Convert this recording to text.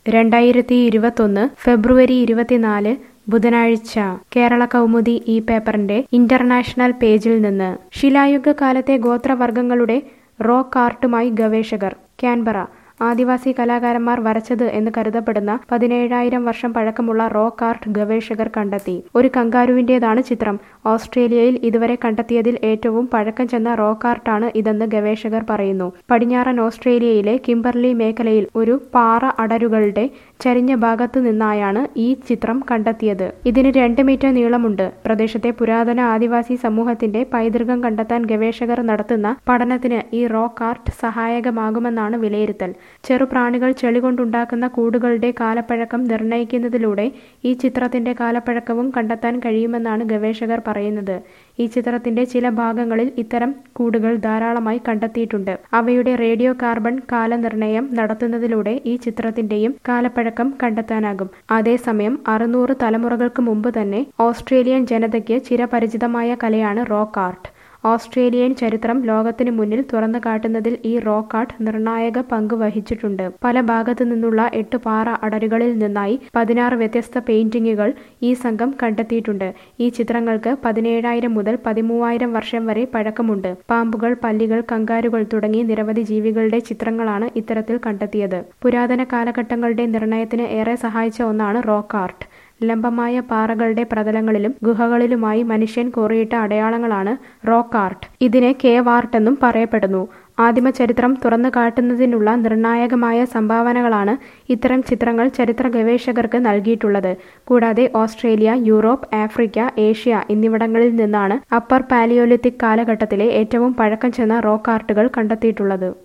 രണ്ടായിരത്തി ഇരുപത്തൊന്ന് ഫെബ്രുവരി ഇരുപത്തിനാല് ബുധനാഴ്ച കേരള കൗമുദി ഈ പേപ്പറിന്റെ ഇന്റർനാഷണൽ പേജിൽ നിന്ന് ശിലായുഗ കാലത്തെ ഗോത്രവർഗങ്ങളുടെ റോക്ക് ആർട്ടുമായി ഗവേഷകർ കാൻബറ ആദിവാസി കലാകാരന്മാർ വരച്ചത് എന്ന് കരുതപ്പെടുന്ന പതിനേഴായിരം വർഷം പഴക്കമുള്ള റോക്ക് ആർട്ട് ഗവേഷകർ കണ്ടെത്തി ഒരു കങ്കാരുവിന്റേതാണ് ചിത്രം ഓസ്ട്രേലിയയിൽ ഇതുവരെ കണ്ടെത്തിയതിൽ ഏറ്റവും പഴക്കം ചെന്ന റോക്ക് ആർട്ടാണ് ഇതെന്ന് ഗവേഷകർ പറയുന്നു പടിഞ്ഞാറൻ ഓസ്ട്രേലിയയിലെ കിംബർലി മേഖലയിൽ ഒരു പാറ അടരുകളുടെ ചരിഞ്ഞ ഭാഗത്തു നിന്നായാണ് ഈ ചിത്രം കണ്ടെത്തിയത് ഇതിന് രണ്ട് മീറ്റർ നീളമുണ്ട് പ്രദേശത്തെ പുരാതന ആദിവാസി സമൂഹത്തിന്റെ പൈതൃകം കണ്ടെത്താൻ ഗവേഷകർ നടത്തുന്ന പഠനത്തിന് ഈ റോക്ക് ആർട്ട് സഹായകമാകുമെന്നാണ് വിലയിരുത്തൽ ചെറുപ്രാണികൾ ചെളി കൊണ്ടുണ്ടാക്കുന്ന കൂടുകളുടെ കാലപ്പഴക്കം നിർണ്ണയിക്കുന്നതിലൂടെ ഈ ചിത്രത്തിന്റെ കാലപ്പഴക്കവും കണ്ടെത്താൻ കഴിയുമെന്നാണ് ഗവേഷകർ പറയുന്നത് ഈ ചിത്രത്തിന്റെ ചില ഭാഗങ്ങളിൽ ഇത്തരം കൂടുകൾ ധാരാളമായി കണ്ടെത്തിയിട്ടുണ്ട് അവയുടെ റേഡിയോ കാർബൺ കാലനിർണ്ണയം നടത്തുന്നതിലൂടെ ഈ ചിത്രത്തിന്റെയും കാലപ്പഴക്കം കണ്ടെത്താനാകും അതേസമയം അറുന്നൂറ് തലമുറകൾക്ക് മുമ്പ് തന്നെ ഓസ്ട്രേലിയൻ ജനതയ്ക്ക് ചിരപരിചിതമായ കലയാണ് റോക്ക് ആർട്ട് ഓസ്ട്രേലിയൻ ചരിത്രം ലോകത്തിന് മുന്നിൽ തുറന്നു കാട്ടുന്നതിൽ ഈ റോക്ക് ആർട്ട് നിർണായക പങ്ക് വഹിച്ചിട്ടുണ്ട് പല ഭാഗത്തു നിന്നുള്ള എട്ട് പാറ അടരുകളിൽ നിന്നായി പതിനാറ് വ്യത്യസ്ത പെയിന്റിങ്ങുകൾ ഈ സംഘം കണ്ടെത്തിയിട്ടുണ്ട് ഈ ചിത്രങ്ങൾക്ക് പതിനേഴായിരം മുതൽ പതിമൂവായിരം വർഷം വരെ പഴക്കമുണ്ട് പാമ്പുകൾ പല്ലികൾ കങ്കാരുകൾ തുടങ്ങി നിരവധി ജീവികളുടെ ചിത്രങ്ങളാണ് ഇത്തരത്തിൽ കണ്ടെത്തിയത് പുരാതന കാലഘട്ടങ്ങളുടെ നിർണയത്തിന് ഏറെ സഹായിച്ച ഒന്നാണ് റോക്ക് ആർട്ട് ലംബമായ പാറകളുടെ പ്രതലങ്ങളിലും ഗുഹകളിലുമായി മനുഷ്യൻ കോറിയിട്ട അടയാളങ്ങളാണ് റോക്ക് ആർട്ട് ഇതിനെ കേവ് ആർട്ട് എന്നും പറയപ്പെടുന്നു ആദിമ ചരിത്രം തുറന്നു കാട്ടുന്നതിനുള്ള നിർണായകമായ സംഭാവനകളാണ് ഇത്തരം ചിത്രങ്ങൾ ചരിത്ര ഗവേഷകർക്ക് നൽകിയിട്ടുള്ളത് കൂടാതെ ഓസ്ട്രേലിയ യൂറോപ്പ് ആഫ്രിക്ക ഏഷ്യ എന്നിവിടങ്ങളിൽ നിന്നാണ് അപ്പർ പാലിയോലിത്തിക് കാലഘട്ടത്തിലെ ഏറ്റവും പഴക്കം ചെന്ന റോക്ക് ആർട്ടുകൾ കണ്ടെത്തിയിട്ടുള്ളത്